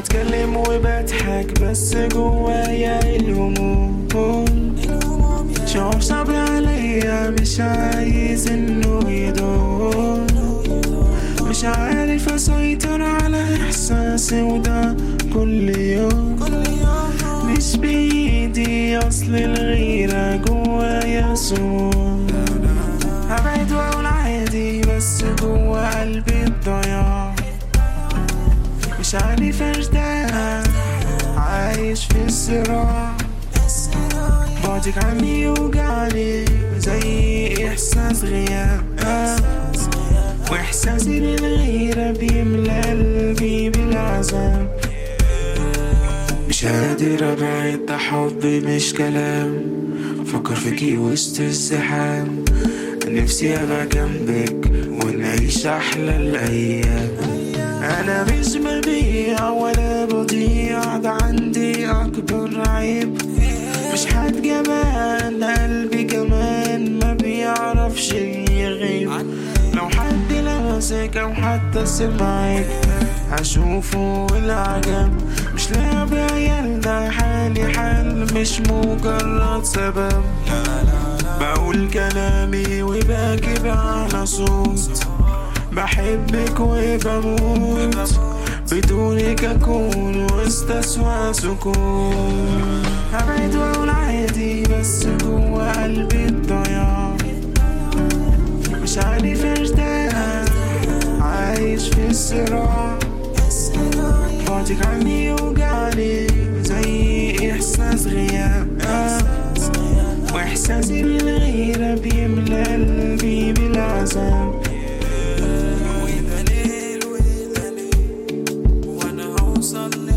بتكلم وبضحك بس جوايا الهموم شعور صعب عليا مش عايز انه يدوم مش عارف اسيطر على احساسي وده كل يوم مش بايدي اصل الغيرة جوايا سموم هبعد واقول عادي بس جوا قلبي الضياع مش عارف ارتاح عايش في الصراع بعدك عني يوجعني زي احساس غياب واحساسي للغيرة بيملى قلبي بالعذاب مش قادر ابعد ده حبي مش كلام فكر فيكي وسط الزحام نفسي ابقى جنبك ونعيش احلى الايام انا مش ببيع ولا بضيع ده عندي اكبر عيب مش حد جبان قلبي كمان ما بيعرفش يغيب لو حد لمسك او حتى سمعك هشوفه العجب مش لعب عيال ده حالي حال مش مجرد سبب بقول كلامي وبكب على صوت بحبك وبموت بدونك أكون وسط أسوأ سكون هبعد وأقول عادي بس جوا قلبي الضياع مش عارف ارتاح عايش في الصراع بعدك عني يوجعني زي إحساس غياب وإحساسي للغيرة بيملى قلبي بالعذاب وإذا ليل وإذا ليل وأنا هوصل